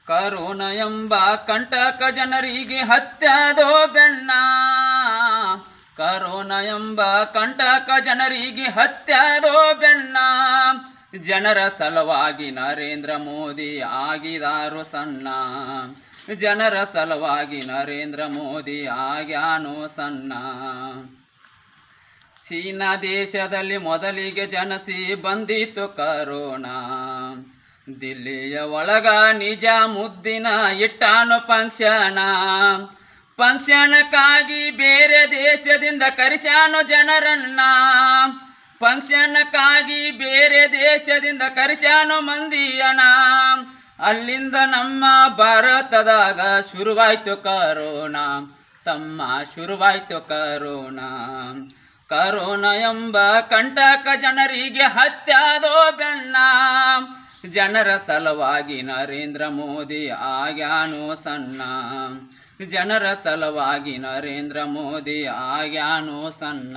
corona ಎಂಬ ಕಂಟಕ ಜನರಿಗೆ ಹತ್ಯದೋ ಬೆಣ್ಣ ಕರೋನ ಎಂಬ ಕಂಟಕ ಜನರಿಗೆ ಹತ್ಯದೋ ಬೆಣ್ಣ ಜನರ ಸಲುವಾಗಿ ನರೇಂದ್ರ ಮೋದಿ ಆಗಿದಾರು ಸಣ್ಣ ಜನರ ಸಲುವಾಗಿ ನರೇಂದ್ರ ಮೋದಿ ಆಗ್ಯಾನೋ ಸಣ್ಣ ಚೀನಾ ದೇಶದಲ್ಲಿ ಮೊದಲಿಗೆ ಜನಸಿ ಬಂದಿತು ಕರೋನಾ ದಿಲ್ಲಿಯ ಒಳಗ ನಿಜ ಮುದ್ದಿನ ಇಟ್ಟಾನು ಫಂಕ್ಷನ ಫಂಕ್ಷನ್ಕ್ಕಾಗಿ ಬೇರೆ ದೇಶದಿಂದ ಕರೆಸ್ಯಾನು ಜನರನ್ನ ಫಂಕ್ಷನ್ಕ್ಕಾಗಿ ಬೇರೆ ದೇಶದಿಂದ ಕರೆಸ್ಯಾನು ಮಂದಿಯನ ಅಲ್ಲಿಂದ ನಮ್ಮ ಭಾರತದಾಗ ಶುರುವಾಯ್ತು ಕರೋನಾ ತಮ್ಮ ಶುರುವಾಯ್ತು ಕರೋನಾ ಕರೋನಾ ಎಂಬ ಕಂಟಕ ಜನರಿಗೆ ಹತ್ಯಾದೋ ಬೆಣ್ಣ ಜನರ ಸಲುವಾಗಿ ನರೇಂದ್ರ ಮೋದಿ ಆಗ್ಯಾನು ಸಣ್ಣ ಜನರ ಸಲುವಾಗಿ ನರೇಂದ್ರ ಮೋದಿ ಆಗ್ಯಾನು ಸಣ್ಣ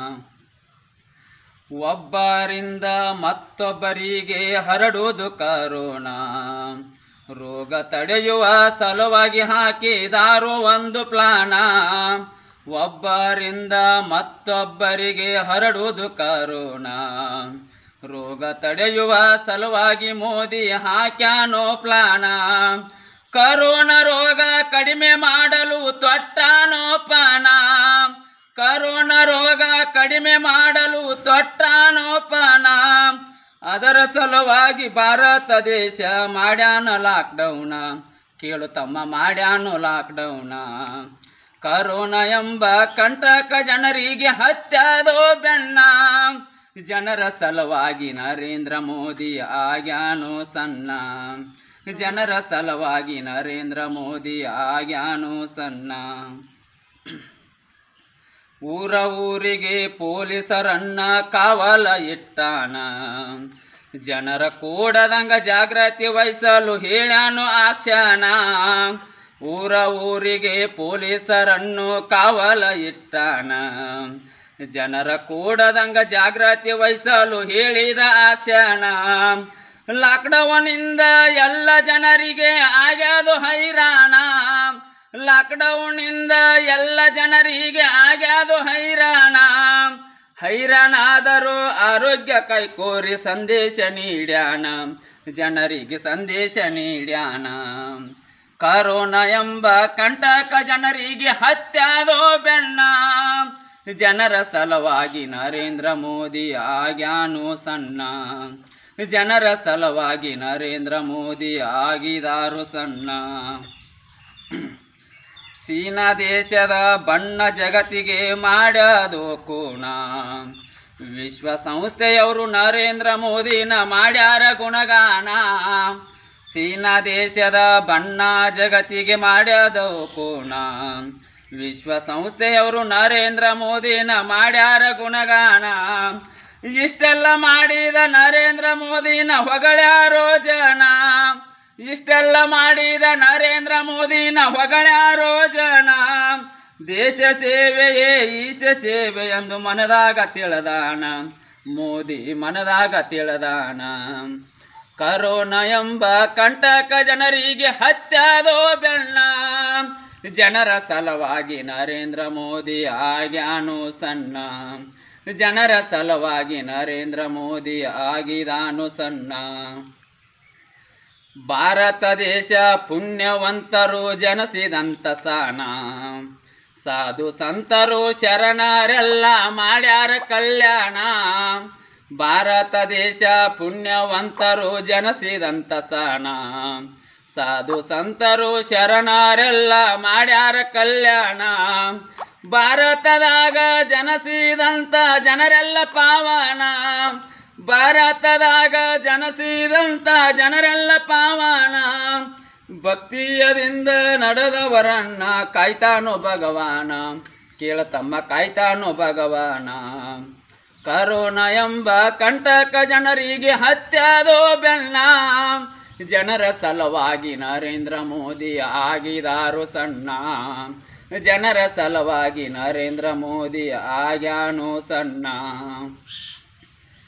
ಒಬ್ಬರಿಂದ ಮತ್ತೊಬ್ಬರಿಗೆ ಹರಡುವುದು ಕರೋನಾ ರೋಗ ತಡೆಯುವ ಸಲುವಾಗಿ ಹಾಕಿದಾರು ಒಂದು ಪ್ಲಾನ ಒಬ್ಬರಿಂದ ಮತ್ತೊಬ್ಬರಿಗೆ ಹರಡುವುದು ಕರೋನಾ ರೋಗ ತಡೆಯುವ ಸಲುವಾಗಿ ಮೋದಿ ಹಾಕ್ಯಾನೋ ಪ್ಲಾನ ಕರೋನಾ ರೋಗ ಕಡಿಮೆ ಮಾಡಲು ತೊಟ್ಟಾನೋ ಪಾನ ಕರೋನಾ ರೋಗ ಕಡಿಮೆ ಮಾಡಲು ತೊಟ್ಟಾನೋ ಪಾನ ಅದರ ಸಲುವಾಗಿ ಭಾರತ ದೇಶ ಮಾಡ್ಯಾನ ಲಾಕ್ಡೌನ ಕೇಳು ತಮ್ಮ ಮಾಡ್ಯಾನು ಲಾಕ್ಡೌನ ಕರೋನಾ ಎಂಬ ಕಂಟಕ ಜನರಿಗೆ ಹತ್ಯಾದೋ ಬೆಣ್ಣ ಜನರ ಸಲುವಾಗಿ ನರೇಂದ್ರ ಮೋದಿ ಆಗ್ಯಾನು ಸಣ್ಣ ಜನರ ಸಲುವಾಗಿ ನರೇಂದ್ರ ಮೋದಿ ಆಗ್ಯಾನು ಸಣ್ಣ ಊರ ಊರಿಗೆ ಪೊಲೀಸರನ್ನ ಕಾವಲ ಇಟ್ಟಾನ ಜನರ ಕೂಡದಂಗ ಜಾಗೃತಿ ವಹಿಸಲು ಹೇಳ್ಯಾನು ಆ ಕ್ಷಣ ಊರ ಊರಿಗೆ ಪೊಲೀಸರನ್ನು ಕಾವಲ ಇಟ್ಟಾನ ಜನರ ಕೂಡದಂಗ ಜಾಗೃತಿ ವಹಿಸಲು ಹೇಳಿದ ಆ ಕ್ಷಣ ಲಾಕ್ಡೌನಿಂದ ಎಲ್ಲ ಜನರಿಗೆ ಆಗ್ಯಾದು ಹೈರಾಣ ಲಾಕ್ಡೌನಿಂದ ಎಲ್ಲ ಜನರಿಗೆ ಆಗ್ಯಾದು ಹೈರಾಣ ಹೈರಾಣಾದರೂ ಆರೋಗ್ಯ ಕೈಕೋರಿ ಸಂದೇಶ ನೀಡ್ಯಾನ ಜನರಿಗೆ ಸಂದೇಶ ನೀಡ್ಯಾನ ಕರೋನಾ ಎಂಬ ಕಂಟಕ ಜನರಿಗೆ ಹತ್ಯಾದೋ ಬೆಣ್ಣ ಜನರ ಸಲುವಾಗಿ ನರೇಂದ್ರ ಮೋದಿ ಆಗ್ಯಾನು ಸಣ್ಣ ಜನರ ಸಲುವಾಗಿ ನರೇಂದ್ರ ಮೋದಿ ಆಗಿದಾರು ಸಣ್ಣ ಚೀನಾ ದೇಶದ ಬಣ್ಣ ಜಗತ್ತಿಗೆ ಮಾಡ್ಯಾದು ಕೋಣ ವಿಶ್ವಸಂಸ್ಥೆಯವರು ನರೇಂದ್ರ ಮೋದಿನ ಮಾಡ್ಯಾರ ಗುಣಗಾನ ಚೀನಾ ದೇಶದ ಬಣ್ಣ ಜಗತ್ತಿಗೆ ಮಾಡ್ಯಾದೋ ಕೋಣ ವಿಶ್ವಸಂಸ್ಥೆಯವರು ನರೇಂದ್ರ ಮೋದಿನ ಮಾಡ್ಯಾರ ಗುಣಗಾನ ಇಷ್ಟೆಲ್ಲ ಮಾಡಿದ ನರೇಂದ್ರ ಮೋದಿನ ಹೊಗಳ್ಯಾರೋ ಜನ ಇಷ್ಟೆಲ್ಲ ಮಾಡಿದ ನರೇಂದ್ರ ಮೋದಿನ ಹೊಗಳ್ಯಾರೋ ಜನ ದೇಶ ಸೇವೆಯೇ ಈಶ ಸೇವೆ ಎಂದು ಮನದಾಗ ತಿಳದಾನ ಮೋದಿ ಮನದಾಗ ತಿಳದಾನ ಕರೋನಾ ಎಂಬ ಕಂಟಕ ಜನರಿಗೆ ಹತ್ಯಾದೋ ಬೆಣ್ಣ ಜನರ ಸಲುವಾಗಿ ನರೇಂದ್ರ ಮೋದಿ ಆಗ್ಯಾನು ಸಣ್ಣ ಜನರ ಸಲುವಾಗಿ ನರೇಂದ್ರ ಮೋದಿ ಆಗಿದಾನು ಸಣ್ಣ ಭಾರತ ದೇಶ ಪುಣ್ಯವಂತರು ಜನಸಿದಂತ ಸ್ಥಾನ ಸಾಧು ಸಂತರು ಶರಣರೆಲ್ಲ ಮಾಡ್ಯಾರ ಕಲ್ಯಾಣ ಭಾರತ ದೇಶ ಪುಣ್ಯವಂತರು ಜನಸಿದಂತ ಸ್ಥಾನ ಸಾಧು ಸಂತರು ಶರಣರೆಲ್ಲ ಮಾಡ್ಯಾರ ಕಲ್ಯಾಣ ಭಾರತದಾಗ ಜನಸಿದಂತ ಜನರೆಲ್ಲ ಪಾವನ ಭಾರತದಾಗ ಜನಸಿದಂತ ಜನರೆಲ್ಲ ಪಾವನ ಭಕ್ತಿಯದಿಂದ ನಡೆದವರನ್ನ ಕಾಯ್ತಾನೋ ಭಗವಾನ ಕೇಳತಮ್ಮ ಕಾಯ್ತಾನೋ ಭಗವಾನ ಕರೋನಾ ಎಂಬ ಕಂಟಕ ಜನರಿಗೆ ಹತ್ಯಾದೋ ಬೆಣ್ಣ ಜನರ ಸಲುವಾಗಿ ನರೇಂದ್ರ ಮೋದಿ ಆಗಿದಾರು ಸಣ್ಣ ಜನರ ಸಲುವಾಗಿ ನರೇಂದ್ರ ಮೋದಿ ಆಗ್ಯಾನು ಸಣ್ಣ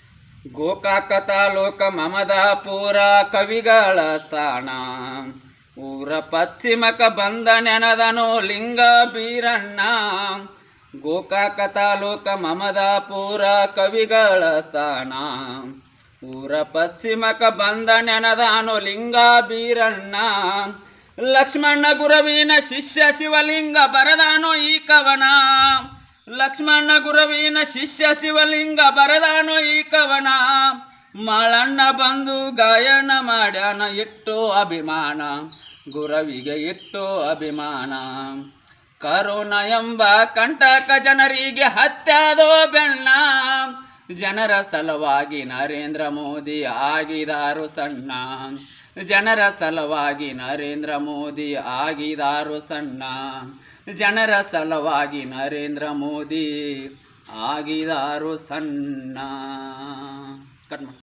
ಗೋಕಾಕ ತಾಲೂಕ ಮಮದಾಪುರ ಕವಿಗಳ ಸ್ಥಾನ ಊರ ಪಶ್ಚಿಮಕ ಬಂದ ನೆನದನು ಲಿಂಗ ಬೀರಣ್ಣ ಗೋಕಾಕ ತಾಲೂಕ ಮಮದಾಪುರ ಕವಿಗಳ ಸ್ಥಾನ ಊರ ಪಶ್ಚಿಮಕ ಬಂದ ನೆನದಾನು ಲಿಂಗ ಬೀರಣ್ಣ ಲಕ್ಷ್ಮಣ ಗುರವಿನ ಶಿಷ್ಯ ಶಿವಲಿಂಗ ಬರದಾನು ಈ ಕವನ ಲಕ್ಷ್ಮಣ ಗುರವಿನ ಶಿಷ್ಯ ಶಿವಲಿಂಗ ಬರದಾನು ಈ ಕವನ ಮಾಳಣ್ಣ ಬಂದು ಗಾಯನ ಮಾಡ್ಯಾನ ಇಟ್ಟು ಅಭಿಮಾನ ಗುರವಿಗೆ ಇಟ್ಟು ಅಭಿಮಾನ ಕರೋನ ಎಂಬ ಕಂಟಕ ಜನರಿಗೆ ಹತ್ಯಾದೋ ಬೆಣ್ಣ ಜನರ ಸಲುವಾಗಿ ನರೇಂದ್ರ ಮೋದಿ ಆಗಿದಾರು ಸಣ್ಣ ಜನರ ಸಲುವಾಗಿ ನರೇಂದ್ರ ಮೋದಿ ಆಗಿದಾರು ಸಣ್ಣ ಜನರ ಸಲುವಾಗಿ ನರೇಂದ್ರ ಮೋದಿ ಆಗಿದಾರು ಸಣ್ಣ ಕಟ್ ಮಾಡಿ